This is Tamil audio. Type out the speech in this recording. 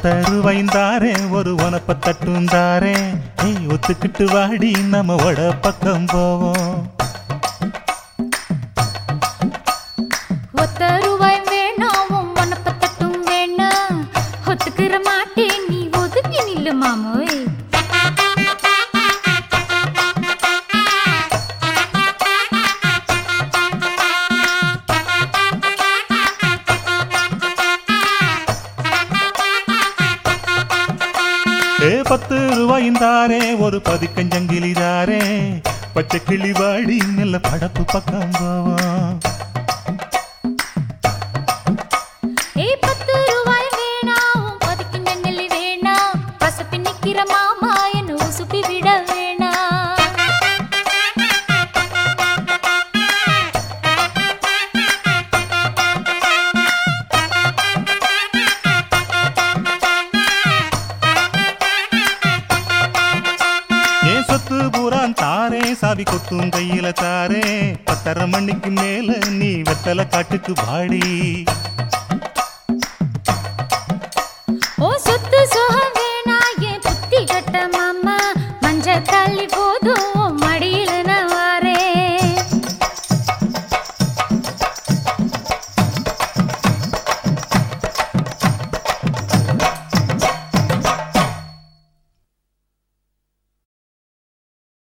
ஒத்த ரூபாய்ந்தாரே ஒரு உனப்ப தட்டுந்தாரே ஏய் ஒத்துக்கிட்டு வாடி நம்ம வட பக்கம் போவோம் ஒத்த ரூபாய் வேணாம் உன் மனப்ப தட்டும் வேணாம் ஒத்துக்கிற மாட்டேன் நீ ஒதுங்கி நில்லு மாமோய் ஏ பத்து ரூபாய்ந்தாரே ஒரு பதிக்கஞ்சங்கிலிதாரே பச்சை கிளி வாடி நல்ல படப்பு பக்கம் போவோம் ஏய் பத்து ரூபாய் வேணாம் உன் பதிக்கு நெல்லி வேணாம் பசப்பி நிக்கிற மாமா என்ன உசுப்பி விட வேணாம் ஏன் சொத்து பூரான் தாரே சாவி கொத்தும் கையில தாரே பத்தரை மணிக்கு மேல நீ வெத்தலை காட்டுக்கு வாடி ஓ சொத்து சுகம் வேணா என் புத்தி கட்ட மாமா மஞ்ச தள்ளி போதும்